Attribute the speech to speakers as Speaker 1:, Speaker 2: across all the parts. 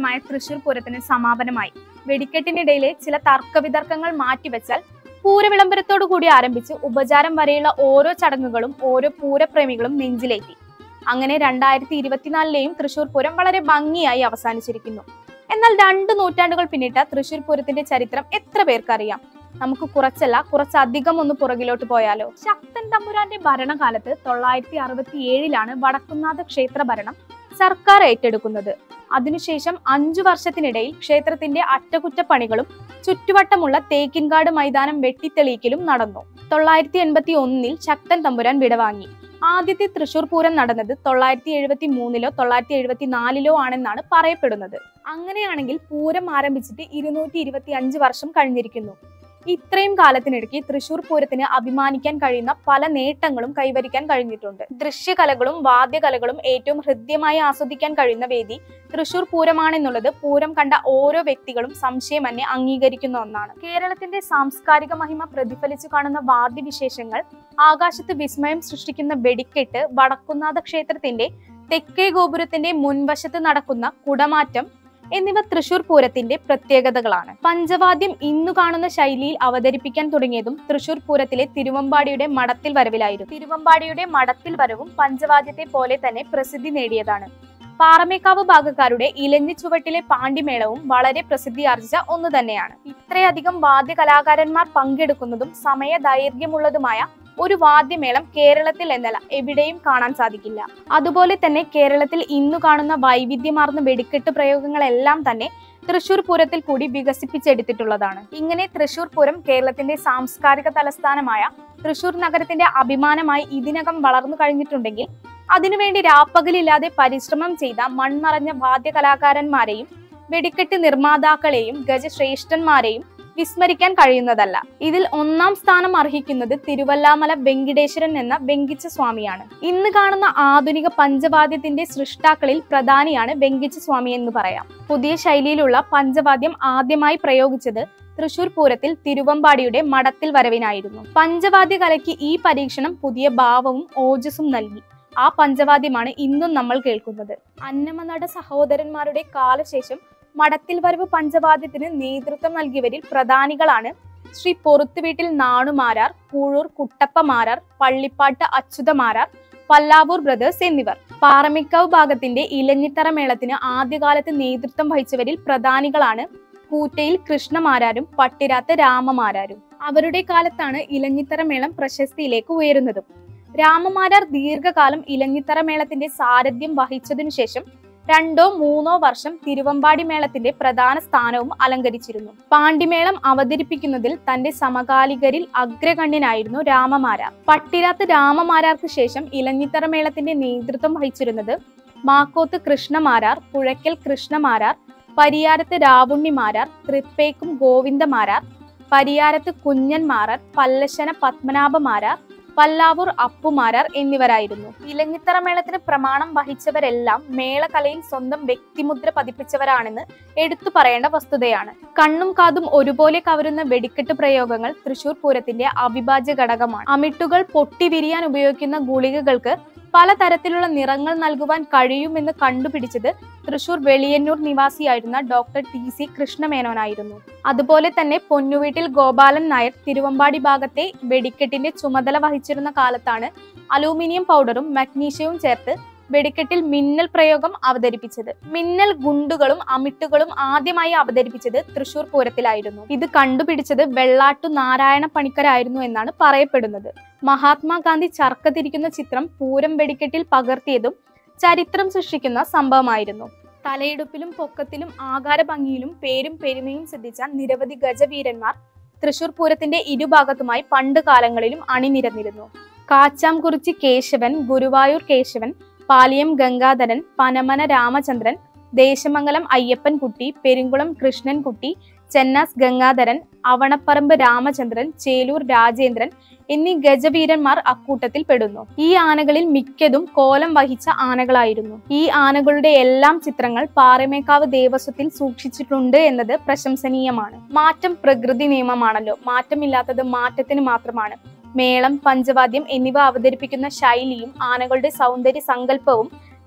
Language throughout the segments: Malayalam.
Speaker 1: ആഘോഷമായ തൃശൂർ പൂരത്തിന് സമാപനമായി വെടിക്കെട്ടിനിടയിലെ ചില തർക്കവിതർക്കങ്ങൾ മാറ്റിവെച്ചാൽ പൂരവിളംബരത്തോടു കൂടി ആരംഭിച്ച് ഉപചാരം വരെയുള്ള ഓരോ ചടങ്ങുകളും ഓരോ പൂരപ്രേമികളും നെഞ്ചിലേറ്റി അങ്ങനെ രണ്ടായിരത്തി ഇരുപത്തിനാലിലെയും തൃശൂർ പൂരം വളരെ ഭംഗിയായി അവസാനിച്ചിരിക്കുന്നു എന്നാൽ രണ്ട് നൂറ്റാണ്ടുകൾ പിന്നിട്ട തൃശൂർ പൂരത്തിന്റെ ചരിത്രം എത്ര പേർക്കറിയാം നമുക്ക് കുറച്ചല്ല കുറച്ചധികം ഒന്ന് പുറകിലോട്ട് പോയാലോ ശക്തൻ തമ്പുരാന്റെ ഭരണകാലത്ത് തൊള്ളായിരത്തി അറുപത്തി ഏഴിലാണ് വടക്കുന്നാഥ ക്ഷേത്ര ഭരണം സർക്കാർ ഏറ്റെടുക്കുന്നത് അതിനുശേഷം അഞ്ചു വർഷത്തിനിടയിൽ ക്ഷേത്രത്തിന്റെ അറ്റകുറ്റപ്പണികളും ചുറ്റുവട്ടമുള്ള തേക്കിൻകാട് മൈതാനം വെട്ടിത്തെളിയിക്കലും നടന്നു തൊള്ളായിരത്തി എൺപത്തി ഒന്നിൽ ശക്തൻ തമ്പുരാൻ വിടവാങ്ങി ആദ്യത്തെ തൃശൂർ പൂരം നടന്നത് തൊള്ളായിരത്തി എഴുപത്തി മൂന്നിലോ തൊള്ളായിരത്തി എഴുപത്തി നാലിലോ ആണെന്നാണ് പറയപ്പെടുന്നത് അങ്ങനെയാണെങ്കിൽ പൂരം ആരംഭിച്ചിട്ട് ഇരുന്നൂറ്റി ഇരുപത്തി അഞ്ച് വർഷം കഴിഞ്ഞിരിക്കുന്നു ഇത്രയും കാലത്തിനിടയ്ക്ക് തൃശൂർ പൂരത്തിന് അഭിമാനിക്കാൻ കഴിയുന്ന പല നേട്ടങ്ങളും കൈവരിക്കാൻ കഴിഞ്ഞിട്ടുണ്ട് ദൃശ്യകലകളും വാദ്യകലകളും ഏറ്റവും ഹൃദ്യമായി ആസ്വദിക്കാൻ കഴിയുന്ന വേദി തൃശൂർ പൂരമാണെന്നുള്ളത് പൂരം കണ്ട ഓരോ വ്യക്തികളും സംശയമന്യേ അംഗീകരിക്കുന്ന ഒന്നാണ് കേരളത്തിന്റെ സാംസ്കാരിക മഹിമ പ്രതിഫലിച്ചു കാണുന്ന വാദ്യവിശേഷങ്ങൾ ആകാശത്ത് വിസ്മയം സൃഷ്ടിക്കുന്ന വെടിക്കെട്ട് വടക്കുന്നാഥ ക്ഷേത്രത്തിന്റെ തെക്കേ ഗോപുരത്തിന്റെ മുൻവശത്ത് നടക്കുന്ന കുടമാറ്റം എന്നിവ തൃശൂർ പൂരത്തിന്റെ പ്രത്യേകതകളാണ് പഞ്ചവാദ്യം ഇന്നു കാണുന്ന ശൈലിയിൽ അവതരിപ്പിക്കാൻ തുടങ്ങിയതും തൃശൂർ പൂരത്തിലെ തിരുവമ്പാടിയുടെ മടത്തിൽ വരവിലായിരുന്നു തിരുവമ്പാടിയുടെ മടത്തിൽ വരവും പഞ്ചവാദ്യത്തെ പോലെ തന്നെ പ്രസിദ്ധി നേടിയതാണ് പാറമേക്കാവ് ഭാഗക്കാരുടെ ഇലഞ്ഞി ചുവട്ടിലെ പാണ്ടിമേളവും വളരെ പ്രസിദ്ധിയാർജിച്ച ഒന്ന് തന്നെയാണ് ഇത്രയധികം വാദ്യ കലാകാരന്മാർ പങ്കെടുക്കുന്നതും സമയ ദൈർഘ്യമുള്ളതുമായ ഒരു വാദ്യമേളം കേരളത്തിൽ എന്നല്ല എവിടെയും കാണാൻ സാധിക്കില്ല അതുപോലെ തന്നെ കേരളത്തിൽ ഇന്നു കാണുന്ന വൈവിധ്യമാർന്ന വെടിക്കെട്ട് പ്രയോഗങ്ങളെല്ലാം തന്നെ തൃശൂർ പൂരത്തിൽ കൂടി വികസിപ്പിച്ചെടുത്തിട്ടുള്ളതാണ് ഇങ്ങനെ തൃശൂർ പൂരം കേരളത്തിന്റെ സാംസ്കാരിക തലസ്ഥാനമായ തൃശൂർ നഗരത്തിന്റെ അഭിമാനമായി ഇതിനകം വളർന്നു കഴിഞ്ഞിട്ടുണ്ടെങ്കിൽ അതിനുവേണ്ടി രാപ്പകലില്ലാതെ പരിശ്രമം ചെയ്ത മൺമറഞ്ഞ വാദ്യ കലാകാരന്മാരെയും വെടിക്കെട്ട് നിർമ്മാതാക്കളെയും ഗജശ്രേഷ്ഠന്മാരെയും വിസ്മരിക്കാൻ കഴിയുന്നതല്ല ഇതിൽ ഒന്നാം സ്ഥാനം അർഹിക്കുന്നത് തിരുവല്ലാമല വെങ്കിടേശ്വരൻ എന്ന വെങ്കിച്ച സ്വാമിയാണ് ഇന്ന് കാണുന്ന ആധുനിക പഞ്ചവാദ്യത്തിന്റെ സൃഷ്ടാക്കളിൽ പ്രധാനിയാണ് വെങ്കിച്ച സ്വാമി എന്ന് പറയാം പുതിയ ശൈലിയിലുള്ള പഞ്ചവാദ്യം ആദ്യമായി പ്രയോഗിച്ചത് തൃശൂർ പൂരത്തിൽ തിരുവമ്പാടിയുടെ മടത്തിൽ വരവിനായിരുന്നു പഞ്ചവാദ്യ കലയ്ക്ക് ഈ പരീക്ഷണം പുതിയ ഭാവവും ഓജസ്സും നൽകി ആ പഞ്ചവാദ്യമാണ് ഇന്നും നമ്മൾ കേൾക്കുന്നത് അന്നമനട സഹോദരന്മാരുടെ കാലശേഷം മടത്തിൽ വരവ് പഞ്ചവാദ്യത്തിന് നേതൃത്വം നൽകിയവരിൽ പ്രധാനികളാണ് ശ്രീ പൊറുത്തുവീട്ടിൽ നാണുമാരാർ കൂഴൂർ കുട്ടപ്പമാരാർ പള്ളിപ്പാട്ട് അച്യുതമാരാർ പല്ലാവൂർ ബ്രദേഴ്സ് എന്നിവർ പാറമിക്കാവ് ഭാഗത്തിന്റെ ഇലഞ്ഞിത്തറ മേളത്തിന് ആദ്യകാലത്ത് നേതൃത്വം വഹിച്ചവരിൽ പ്രധാനികളാണ് കൂറ്റയിൽ കൃഷ്ണമാരാരും പട്ടിരാത്ത് രാമമാരാരും അവരുടെ കാലത്താണ് ഇലഞ്ഞിത്തറ മേളം പ്രശസ്തിയിലേക്ക് ഉയരുന്നതും രാമമാരാർ ദീർഘകാലം ഇലഞ്ഞിത്തറ മേളത്തിന്റെ സാരഥ്യം വഹിച്ചതിനു ശേഷം രണ്ടോ മൂന്നോ വർഷം തിരുവമ്പാടി മേളത്തിന്റെ പ്രധാന സ്ഥാനവും അലങ്കരിച്ചിരുന്നു പാണ്ടിമേളം അവതരിപ്പിക്കുന്നതിൽ തന്റെ സമകാലികരിൽ അഗ്രഗണ്യനായിരുന്നു രാമമാരാർ പട്ടിരാത്ത് രാമമാരാർക്ക് ശേഷം ഇലഞ്ഞിത്തറ മേളത്തിന്റെ നേതൃത്വം വഹിച്ചിരുന്നത് മാക്കോത്ത് കൃഷ്ണമാരാർ പുഴയ്ക്കൽ കൃഷ്ണമാരാർ പരിയാരത്ത് രാവുണ്ണിമാരാർ തൃപ്പേക്കും ഗോവിന്ദമാരാർ പരിയാരത്ത് കുഞ്ഞന്മാരാർ പല്ലശന പത്മനാഭമാരാർ പല്ലാവൂർ അപ്പുമാരാർ എന്നിവരായിരുന്നു ഇലഞ്ഞിത്തറ മേളത്തിന് പ്രമാണം വഹിച്ചവരെല്ലാം മേളകലയിൽ സ്വന്തം വ്യക്തിമുദ്ര പതിപ്പിച്ചവരാണെന്ന് എടുത്തു പറയേണ്ട വസ്തുതയാണ് കണ്ണും കാതും ഒരുപോലെ കവരുന്ന വെടിക്കെട്ട് പ്രയോഗങ്ങൾ തൃശൂർ പൂരത്തിന്റെ അവിഭാജ്യ ഘടകമാണ് അമിട്ടുകൾ പൊട്ടിവിരിയാൻ ഉപയോഗിക്കുന്ന ഗുളികകൾക്ക് പലതരത്തിലുള്ള നിറങ്ങൾ നൽകുവാൻ കഴിയുമെന്ന് കണ്ടുപിടിച്ചത് തൃശൂർ വെളിയന്നൂർ നിവാസിയായിരുന്ന ഡോക്ടർ ടി സി കൃഷ്ണമേനോനായിരുന്നു അതുപോലെ തന്നെ പൊന്നുവീട്ടിൽ ഗോപാലൻ നായർ തിരുവമ്പാടി ഭാഗത്തെ വെടിക്കെട്ടിന്റെ ചുമതല വഹിച്ചിരുന്ന കാലത്താണ് അലൂമിനിയം പൗഡറും മഗ്നീഷ്യവും ചേർത്ത് വെടിക്കെട്ടിൽ മിന്നൽ പ്രയോഗം അവതരിപ്പിച്ചത് മിന്നൽ ഗുണ്ടുകളും അമിട്ടുകളും ആദ്യമായി അവതരിപ്പിച്ചത് തൃശൂർ പൂരത്തിലായിരുന്നു ഇത് കണ്ടുപിടിച്ചത് വെള്ളാട്ടു നാരായണ പണിക്കരായിരുന്നു എന്നാണ് പറയപ്പെടുന്നത് മഹാത്മാഗാന്ധി ചർക്ക തിരിക്കുന്ന ചിത്രം പൂരം വെടിക്കെട്ടിൽ പകർത്തിയതും ചരിത്രം സൃഷ്ടിക്കുന്ന സംഭവമായിരുന്നു തലയെടുപ്പിലും പൊക്കത്തിലും ആകാര ഭംഗിയിലും പേരും പെരുമയും സിദ്ധിച്ച നിരവധി ഗജവീരന്മാർ തൃശൂർ പൂരത്തിന്റെ ഇരുഭാഗത്തുമായി പണ്ട് കാലങ്ങളിലും അണിനിരന്നിരുന്നു കാച്ചാംകുറിച്ചി കേശവൻ ഗുരുവായൂർ കേശവൻ പാലിയം ഗംഗാധരൻ പനമന രാമചന്ദ്രൻ ദേശമംഗലം അയ്യപ്പൻകുട്ടി പെരുങ്കുളം കൃഷ്ണൻകുട്ടി ചെന്നാസ് ഗംഗാധരൻ അവണപ്പറമ്പ് രാമചന്ദ്രൻ ചേലൂർ രാജേന്ദ്രൻ എന്നീ ഗജവീരന്മാർ അക്കൂട്ടത്തിൽ പെടുന്നു ഈ ആനകളിൽ മിക്കതും കോലം വഹിച്ച ആനകളായിരുന്നു ഈ ആനകളുടെ എല്ലാം ചിത്രങ്ങൾ പാറമേക്കാവ് ദേവസ്വത്തിൽ സൂക്ഷിച്ചിട്ടുണ്ട് എന്നത് പ്രശംസനീയമാണ് മാറ്റം പ്രകൃതി നിയമമാണല്ലോ മാറ്റമില്ലാത്തത് മാറ്റത്തിന് മാത്രമാണ് മേളം പഞ്ചവാദ്യം എന്നിവ അവതരിപ്പിക്കുന്ന ശൈലിയും ആനകളുടെ സൗന്ദര്യ സങ്കല്പവും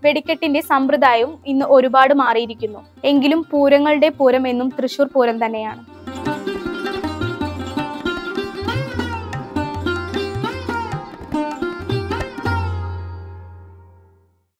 Speaker 1: വെടിക്കെട്ടിന്റെ സമ്പ്രദായവും ഇന്ന് ഒരുപാട് മാറിയിരിക്കുന്നു എങ്കിലും പൂരങ്ങളുടെ പൂരം എന്നും തൃശൂർ പൂരം തന്നെയാണ്